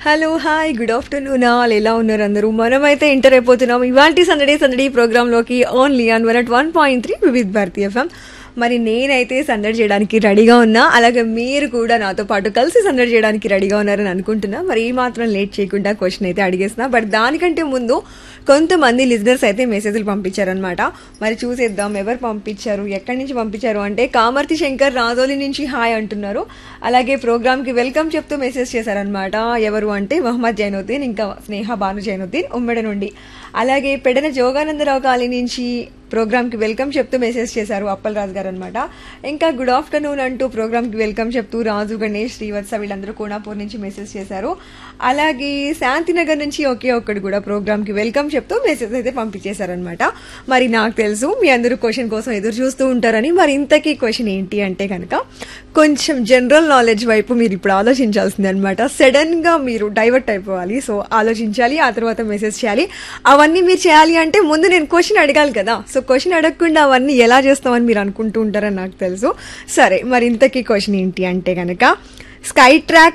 hello hi good afternoon all ఎలా ఉన్నారు అందరూ మనమైతే ఎంటర్ అయిపోతున్నాం ఇవాళ సందడే సందడి ప్రోగ్రాంలోకి only on one at one point three Vividh Bharati FM మరి నేనైతే సందడి చేయడానికి రెడీగా ఉన్నా అలాగే మీరు కూడా నాతో పాటు కలిసి సందడి చేయడానికి రెడీగా ఉన్నారని అనుకుంటున్నా మరి ఈ మాత్రం లేట్ చేయకుండా క్వశ్చన్ అయితే అడిగేసిన బట్ దానికంటే ముందు కొంతమంది లిజనర్స్ అయితే మెసేజ్లు పంపించారనమాట మరి చూసేద్దాం ఎవరు పంపించారు ఎక్కడి నుంచి పంపించారు అంటే కామర్తి శంకర్ రాజోలి నుంచి హాయ్ అంటున్నారు అలాగే ప్రోగ్రామ్కి వెల్కమ్ చెప్తూ మెసేజ్ చేశారనమాట ఎవరు అంటే మహమ్మద్ జైనుద్దీన్ ఇంకా స్నేహ భాను జైనుద్దీన్ ఉమ్మడి నుండి అలాగే పెడన జోగానందరావు కాలనీ నుంచి ప్రోగ్రామ్కి వెల్కమ్ చెప్తూ మెసేజ్ చేశారు అప్పలరాజు గారు అనమాట ఇంకా గుడ్ ఆఫ్టర్నూన్ అంటూ ప్రోగ్రామ్కి వెల్కమ్ చెప్తూ రాజు గణేష్ శ్రీవత్స వీళ్ళందరూ కోనాపూర్ నుంచి మెసేజ్ చేశారు అలాగే శాంతినగర్ నుంచి ఒకే ఒక్కడు కూడా ప్రోగ్రామ్కి వెల్కమ్ చెప్తూ మెసేజ్ అయితే పంపించేశారనమాట మరి నాకు తెలుసు మీ అందరూ క్వశ్చన్ కోసం ఎదురు చూస్తూ ఉంటారని మరి ఇంతకీ క్వశ్చన్ ఏంటి అంటే కనుక కొంచెం జనరల్ నాలెడ్జ్ వైపు మీరు ఇప్పుడు ఆలోచించాల్సింది అనమాట సడన్ గా మీరు డైవర్ట్ అయిపోవాలి సో ఆలోచించాలి ఆ తర్వాత మెసేజ్ చేయాలి అవన్నీ మీరు చేయాలి అంటే ముందు నేను క్వశ్చన్ అడగాలి కదా సో క్వశ్చన్ అడగకుండా అవన్నీ ఎలా చేస్తామని మీరు అనుకుంటూ ఉంటారని నాకు తెలుసు సరే మరి ఇంతకీ క్వశ్చన్ ఏంటి అంటే కనుక స్కై ట్రాక్